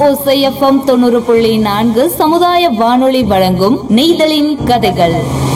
ஓசைஎஃப்எம் தொண்ணூறு புள்ளி நான்கு சமுதாய வானொலி வழங்கும் நெய்தலின் கதைகள்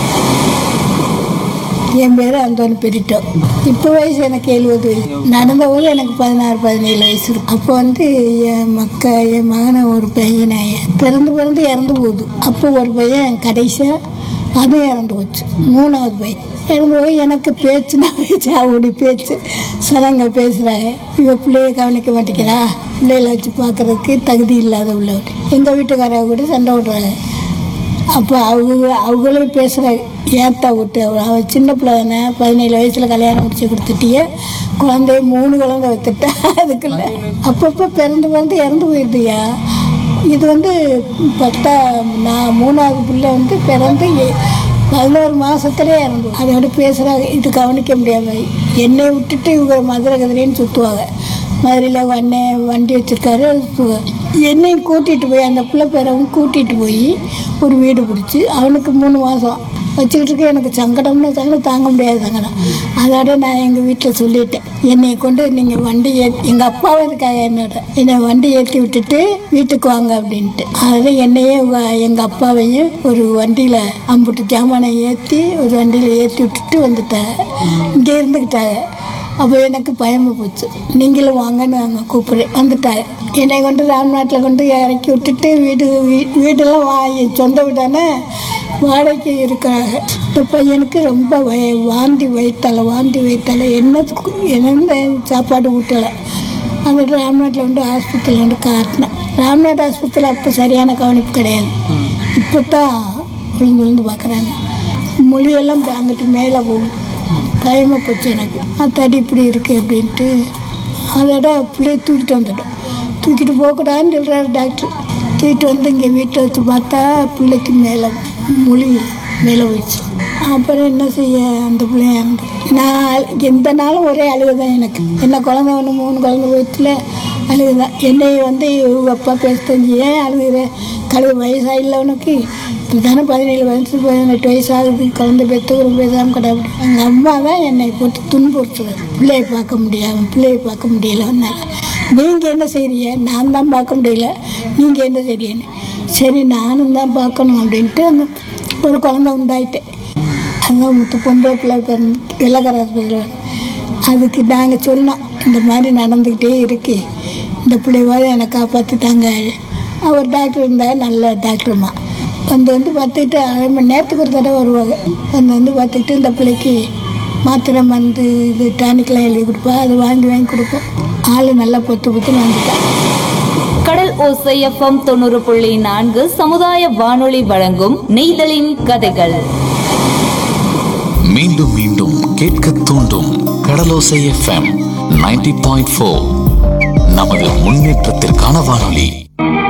என் பேர் அந்தோனி பெரிட்டோ இப்போ வயசு எனக்கு எழுபது வயசு நடந்த போது எனக்கு பதினாறு பதினேழு வயசு இருக்கும் அப்போ வந்து என் மக்க என் மகனை ஒரு பையனை பிறந்து பிறந்து இறந்து போகுது அப்போ ஒரு பையன் கடைசியாக அதுவும் இறந்து போச்சு மூணாவது பையன் இறந்து போய் எனக்கு பேச்சுனா பேச்சு அவங்களுடைய பேச்சு சடங்க பேசுகிறாங்க இவ பிள்ளைய கவனிக்க மாட்டேங்கிறா பிள்ளைகளை வச்சு பார்க்கறதுக்கு தகுதி இல்லாத உள்ளவர் எங்கள் வீட்டுக்காரங்க கூட சண்டை விடுறாங்க அப்போ அவங்க அவங்களே பேசுகிறாங்க ஏத்தா விட்டு அவ அவ சின்ன பிள்ளை தானே பதினேழு வயசில் கல்யாணம் முடிச்சு கொடுத்துட்டியே குழந்தைய மூணு குழந்தை வைத்துட்டா அதுக்குள்ள அப்பப்போ பிறந்து பிறந்து இறந்து போயிடுதுயா இது வந்து பத்தா நான் மூணாவது பிள்ளை வந்து பிறந்து எ- பதினோரு மாதத்துலேயே இறந்து அதோட பேசுகிறாங்க இது கவனிக்க முடியாம என்னை விட்டுட்டு இவங்க மதுரை கதிரின்னு சுற்றுவாங்க மதுரையில் வண்ணே வண்டி வச்சுருக்காரு என்னையும் கூட்டிகிட்டு போய் அந்த பிள்ளை பேரவும் கூட்டிகிட்டு போய் ஒரு வீடு பிடிச்சி அவனுக்கு மூணு மாதம் வச்சுக்கிட்டு இருக்க எனக்கு சங்கடம்னு தாங்க தாங்க முடியாது சங்கடம் அதோட நான் எங்கள் வீட்டில் சொல்லிட்டேன் என்னை கொண்டு நீங்கள் வண்டி ஏ எங்கள் அப்பாவும் இருக்காங்க என்னோட என்னை வண்டி ஏற்றி விட்டுட்டு வீட்டுக்கு வாங்க அப்படின்ட்டு அதில் என்னையே எங்கள் அப்பாவையும் ஒரு வண்டியில் அம்புட்டு ஜாமானை ஏற்றி ஒரு வண்டியில் ஏற்றி விட்டுட்டு வந்துட்டாங்க இங்கே இருந்துக்கிட்டாங்க அப்போ எனக்கு பயமா போச்சு நீங்களும் வாங்கன்னு அவங்க கூப்பிடுறேன் வந்துட்டாங்க என்னை கொண்டு ராம்நாட்டில் கொண்டு இறக்கி விட்டுட்டு வீடு வீ- வீடெல்லாம் வா என் சொந்த வீடானே வாடகைக்கு இருக்காங்க இந்த பையனுக்கு ரொம்ப வய வாந்தி வயிற்றால வாந்தி வயிற்றால என்ன என்ன சாப்பாடு ஊட்டலை அந்த ராம்நாட்டில் வந்து ஆஸ்பத்திரியில் வந்து காட்டினேன் ராம்நாத் ஆஸ்பத்திரியில் அப்போ சரியான கவனிப்பு கிடையாது இப்போ தான் விழுந்து விழுந்து பார்க்குறாங்க மொழியெல்லாம் அங்கிட்டு மேலே போகும் பயமாக போச்சு எனக்கு அத்தாடி இப்படி இருக்கு அப்படின்ட்டு அதோட பிள்ளைய தூக்கிட்டு வந்துட்டோம் தூக்கிட்டு போகக்கூடாதுன்னு சொல்கிறாரு டாக்டர் தூக்கிட்டு வந்து இங்கே வீட்டை வச்சு பார்த்தா பிள்ளைக்கு மேலே மொழி மேலே போயிடுச்சு அப்புறம் என்ன செய்ய அந்த பிள்ளைய இறந்து நான் எந்த நாளும் ஒரே அழுகு தான் எனக்கு என்ன குழந்தை ஒன்று மூணு குழந்தை வயிற்றுல அழுகுதான் என்னை வந்து இவங்க அப்பா பேசுறது ஏன் அழுகுற கழுவு வயசாக உனக்கு இதுதானே பதினேழு வயசு பதினெட்டு வயசு ஆகுது குழந்தை பெற்று ஒரு பேசாமல் கிடப்படி எங்கள் அம்மா தான் என்னை போட்டு துன்புறுத்துது பிள்ளையை பார்க்க முடியாம பிள்ளையை பார்க்க முடியலன்னால நீங்கள் என்ன செய்றீங்க நான் தான் பார்க்க முடியல நீங்கள் என்ன செய்றீங்கன்னு சரி நானும் தான் பார்க்கணும் அப்படின்ட்டு அந்த ஒரு குழந்தை உண்டாயிட்டேன் அதான் முத்து பொம்பளை பிள்ளை பிறந்து வெள்ளக்கார ஹாஸ்பிட்டல் அதுக்கு நாங்கள் சொன்னோம் இந்த மாதிரி நடந்துக்கிட்டே இருக்கு இந்த பிள்ளைவாத என்னை காப்பாற்றிட்டாங்க அவர் டாக்டர் இருந்தால் நல்ல டாக்டர்மா வந்து வந்து பார்த்துக்கிட்டு அரை மணி நேரத்துக்கு ஒரு தடவை வருவாங்க வந்து வந்து பார்த்துக்கிட்டு இந்த பிள்ளைக்கு மாத்திரை மருந்து இது டானிக்லாம் எழுதி கொடுப்பா அது வாங்கி வாங்கி கொடுப்போம் ஆள் நல்லா பொத்து பொத்துன்னு வந்துட்டான் கடல் ஓசைஎஃப்எம் தொண்ணூறு புள்ளி நான்கு சமுதாய வானொலி வழங்கும் நெய்தலின் கதைகள் மீண்டும் மீண்டும் கேட்க தூண்டும் கடலோசை எஃப்எம் நைன்டி பாயிண்ட் ஃபோர் நமது முன்னேற்றத்திற்கான வானொலி